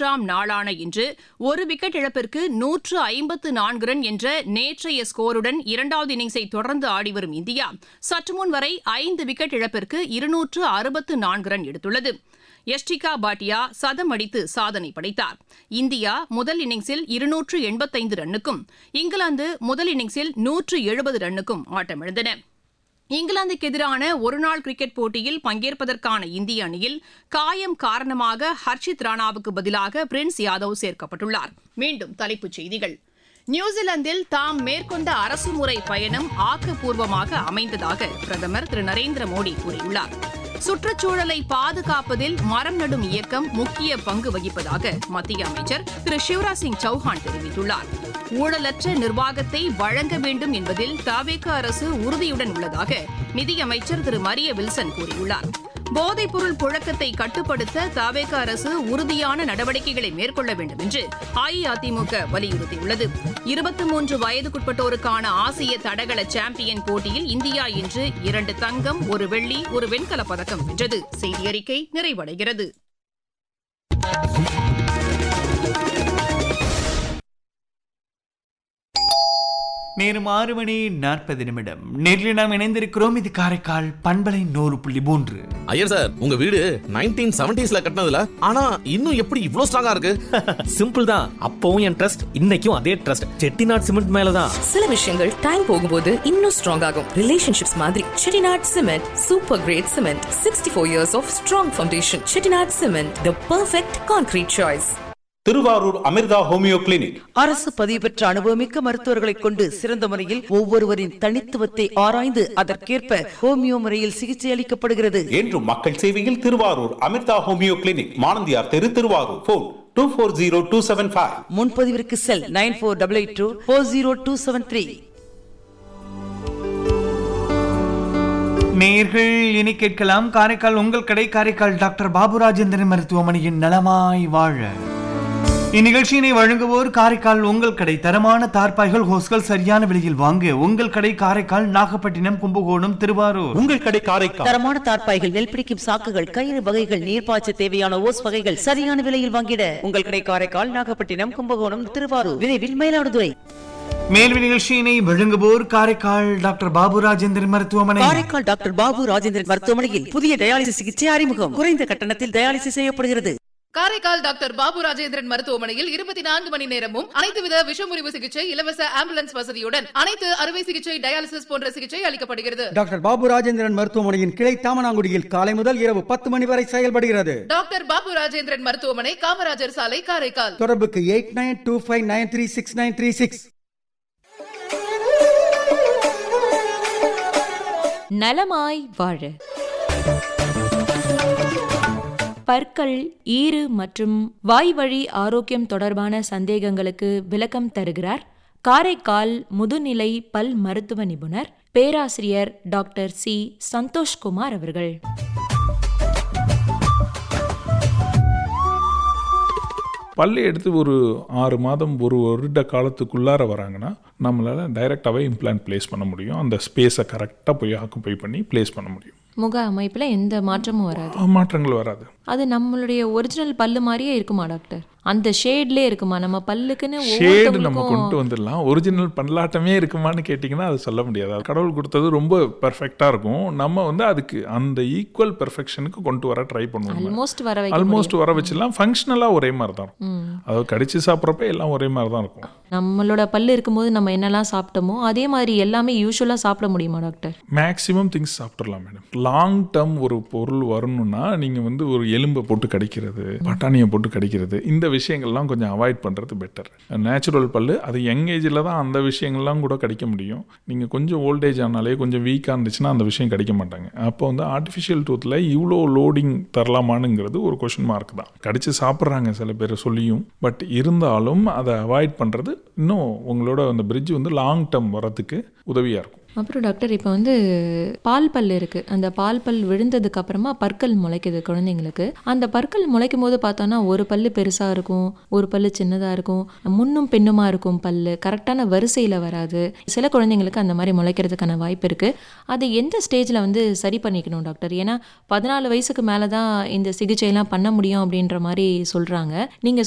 மூன்றாம் நாளான இன்று ஒரு விக்கெட் இழப்பிற்கு நூற்று ஐம்பத்து நான்கு ரன் என்ற நேற்றைய ஸ்கோருடன் இரண்டாவது இன்னிங்ஸை தொடர்ந்து ஆடிவரும் இந்தியா சற்று முன் வரை ஐந்து விக்கெட் இழப்பிற்கு இருநூற்று அறுபத்து நான்கு ரன் எடுத்துள்ளது யஷ்டிகா பாட்டியா சதம் அடித்து சாதனை படைத்தார் இந்தியா முதல் இன்னிங்ஸில் இருநூற்று எண்பத்தைந்து ரன்னுக்கும் இங்கிலாந்து முதல் இன்னிங்ஸில் நூற்று எழுபது ரன்னுக்கும் ஆட்டமிழந்தன இங்கிலாந்துக்கு எதிரான ஒருநாள் கிரிக்கெட் போட்டியில் பங்கேற்பதற்கான இந்திய அணியில் காயம் காரணமாக ஹர்ஷித் ராணாவுக்கு பதிலாக பிரின்ஸ் யாதவ் சேர்க்கப்பட்டுள்ளார் மீண்டும் தலைப்புச் செய்திகள் நியூசிலாந்தில் தாம் மேற்கொண்ட அரசுமுறை பயணம் ஆக்கப்பூர்வமாக அமைந்ததாக பிரதமர் திரு நரேந்திர மோடி கூறியுள்ளார் சுற்றுச்சூழலை பாதுகாப்பதில் மரம் நடும் இயக்கம் முக்கிய பங்கு வகிப்பதாக மத்திய அமைச்சர் திரு சிவராஜ் சிங் சௌஹான் தெரிவித்துள்ளார் ஊழலற்ற நிர்வாகத்தை வழங்க வேண்டும் என்பதில் தவேக அரசு உறுதியுடன் உள்ளதாக நிதியமைச்சர் திரு மரிய வில்சன் கூறியுள்ளார் போதைப்பொருள் புழக்கத்தை கட்டுப்படுத்த தவேக அரசு உறுதியான நடவடிக்கைகளை மேற்கொள்ள வேண்டும் என்று அஇஅதிமுக வலியுறுத்தியுள்ளது இருபத்தி மூன்று வயதுக்குட்பட்டோருக்கான ஆசிய தடகள சாம்பியன் போட்டியில் இந்தியா இன்று இரண்டு தங்கம் ஒரு வெள்ளி ஒரு வெண்கலப் பதக்கம் வென்றது செய்தி அறிக்கை நிறைவடைகிறது நேரம் ஆறு மணி நாற்பது நிமிடம் நேரில் நாம் இணைந்திருக்கிறோம் இது காரைக்கால் பண்பலை நூறு புள்ளி மூன்று ஐயர் சார் உங்க வீடு நைன்டீன் செவன்டிஸ்ல கட்டினதுல ஆனா இன்னும் எப்படி இவ்ளோ ஸ்ட்ராங்கா இருக்கு சிம்பிள் தான் அப்பவும் என் ட்ரஸ்ட் இன்னைக்கும் அதே ட்ரஸ்ட் செட்டிநாட் சிமெண்ட் மேலதான் சில விஷயங்கள் டைம் போகும்போது இன்னும் ஸ்ட்ராங் ஆகும் ரிலேஷன்ஷிப்ஸ் மாதிரி Chettinad cement super grade cement sixty four years of strong foundation Chettinad cement the perfect concrete choice Thiruvarur Amrita homeo clinic அரசு பதிவு பெற்ற அனுபவமிக்க மருத்துவர்களை கொண்டு சிறந்த முறையில் ஒவ்வொருவரின் தனித்துவத்தை ஆராய்ந்து அதற்கேற்ப ஹோமியோ முறையில் சிகிச்சை அளிக்கப்படுகிறது என்றும் மக்கள் சேவையில் திருவாரூர் அமிர்தா ஹோமியோ கிளினிக் மானந்தியார் தெரு Thiruvarur phone two four zero two seven five முன்பதிவிற்கு cell nine four double eight two four zero two seven three நேர்கள் இனி கேட்கலாம் காரைக்கால் உங்கள் கடை காரைக்கால் டாக்டர் பாபு ராஜேந்திரன் மருத்துவமனையின் நலமாய் வாழ இந்நிகழ்ச்சியினை வழங்குவோர் காரைக்கால் உங்கள் கடை தரமான தார்பாய்கள் ஹோஸ்கள் சரியான விலையில் வாங்க உங்கள் கடை காரைக்கால் நாகப்பட்டினம் கும்பகோணம் திருவாரூர் உங்கள் கடை காரைக்கால் தரமான தார்ப்பாய்கள் நெல் பிடிக்கும் சாக்குகள் கயிறு வகைகள் நீர்ப்பாய்ச்ச தேவையான ஓஸ் வகைகள் சரியான விலையில் வாங்கிட உங்கள் கடை காரைக்கால் நாகப்பட்டினம் கும்பகோணம் திருவாரூர் விரைவில் மயிலாடுதுறை மேல்வி நிகழ்ச்சியினை வழங்குவோர் காரைக்கால் டாக்டர் பாபு ராஜேந்திரன் மருத்துவமனை காரைக்கால் டாக்டர் பாபு ராஜேந்திரன் மருத்துவமனையில் புதிய டயாலிசிஸ் சிகிச்சை அறிமுகம் குறைந்த கட்டணத்தில் டயாலிசிஸ் செய்யப்படுகிறது காரைக்கால் டாக்டர் பாபு ராஜேந்திரன் மருத்துவமனையில் இருபத்தி நான்கு மணி நேரமும் அனைத்து வித விஷமுறிவு சிகிச்சை இலவச ஆம்புலன்ஸ் வசதியுடன் அனைத்து அறுவை சிகிச்சை டயாலிசிஸ் போன்ற சிகிச்சை அளிக்கப்படுகிறது டாக்டர் பாபு ராஜேந்திரன் மருத்துவமனையின் கிளை தாமனாங்குடியில் காலை முதல் இரவு பத்து மணி வரை செயல்படுகிறது டாக்டர் பாபு ராஜேந்திரன் மருத்துவமனை காமராஜர் சாலை காரைக்கால் தொடர்புக்கு eight nine two five nine three six nine three six நலமாய் வாழ பற்கள் ஈறு மற்றும் வாய்வழி ஆரோக்கியம் தொடர்பான சந்தேகங்களுக்கு விளக்கம் தருகிறார் காரைக்கால் முதுநிலை பல் மருத்துவ நிபுணர் பேராசிரியர் டாக்டர் சி சந்தோஷ்குமார் அவர்கள் பல்லு எடுத்து ஒரு ஆறு மாதம் ஒரு வருட காலத்துக்குள்ளார வராங்கன்னா நம்மளால் டைரெக்டாகவே இம்ப்ளான்ட் ப்ளேஸ் பண்ண முடியும் அந்த ஸ்பேஸை கரெக்டாக போய் ஆக்குப்பை பண்ணி ப்ளேஸ் பண்ண முடியும் முக அமைப்புல எந்த மாற்றமும் வராது மாற்றங்கள் வராது அது நம்மளுடைய ஒரிஜினல் பல்லு மாதிரியே இருக்குமா டாக்டர் அந்த ஷேட்லயே இருக்குமா நம்ம பல்லுக்குன்னு ஷேடு நம்ம ஒவ்வொருத்தவங்களுக்கும் கொண்டு வந்துடலாம் ஒரிஜினல் பண்ணலாட்டமே இருக்குமான்னு கேட்டிங்கன்னா அது சொல்ல முடியாது அது கடவுள் கொடுத்தது ரொம்ப பெர்ஃபெக்டாக இருக்கும் நம்ம வந்து அதுக்கு அந்த ஈக்குவல் பெர்ஃபெக்ஷனுக்கு கொண்டு வர ட்ரை பண்ணுவோம் ஆல்மோஸ்ட் வர வைக்க ஆல்மோஸ்ட் முடியும். வர வச்சிடலாம் ஃபங்க்ஷனலாக ஒரே மாதிரி தான் இருக்கும் ம். அதாவது கடிச்சு சாப்பிட்றப்ப எல்லாம் ஒரே மாதிரி தான் இருக்கும் நம்மளோட பல்லு இருக்கும்போது நம்ம என்னெல்லாம் சாப்பிட்டோமோ அதே மாதிரி எல்லாமே யூஸ்வலா சாப்பிட முடியுமா டாக்டர் மேக்ஸிமம் திங்ஸ் சாப்பிட்றலாம் மேடம் லாங் டேர்ம் ஒரு பொருள் வரணும்னா நீங்கள் வந்து ஒரு எலும்பை போட்டு கடிக்கிறது பட்டாணியை போட்டு கடிக்கிறது இந்த விஷயங்கள்லாம் கொஞ்சம் அவாய்ட் பண்ணுறது பெட்டர் நேச்சுரல் பல்லு அது யங் ஏஜில் தான் அந்த விஷயங்கள்லாம் கூட கடிக்க முடியும் நீங்கள் கொஞ்சம் ஓல்டேஜ் ஆனாலே கொஞ்சம் வீக்காக இருந்துச்சுன்னா அந்த விஷயம் கடிக்க மாட்டாங்க அப்போ வந்து ஆர்டிஃபிஷியல் டூத்தில் இவ்வளோ லோடிங் தரலாமானுங்கிறது ஒரு கொஷின் மார்க் தான் கடிச்சு சாப்பிட்றாங்க சில பேர் சொல்லியும் பட் இருந்தாலும் அதை அவாய்ட் பண்ணுறது இன்னும் உங்களோட அந்த பிரிட்ஜ் வந்து லாங் டேர்ம் வரதுக்கு உதவியாக இருக்கும் அப்புறம் டாக்டர் இப்போ வந்து பால் பல் இருக்கு அந்த பால் பல் விழுந்ததுக்கு அப்புறமா பற்கள் முளைக்குது குழந்தைங்களுக்கு அந்த பற்கள் முளைக்கும் போது பார்த்தோன்னா ஒரு பல்லு பெருசா இருக்கும் ஒரு பல்லு சின்னதா இருக்கும் முன்னும் பின்னுமா இருக்கும் பல்லு கரெக்டான வரிசையில வராது சில குழந்தைங்களுக்கு அந்த மாதிரி முளைக்கிறதுக்கான வாய்ப்பு இருக்கு அது எந்த ஸ்டேஜ்ல வந்து சரி பண்ணிக்கணும் டாக்டர் ஏன்னா பதினாலு வயசுக்கு மேலே தான் இந்த சிகிச்சையெல்லாம் பண்ண முடியும் அப்படின்ற மாதிரி சொல்றாங்க நீங்க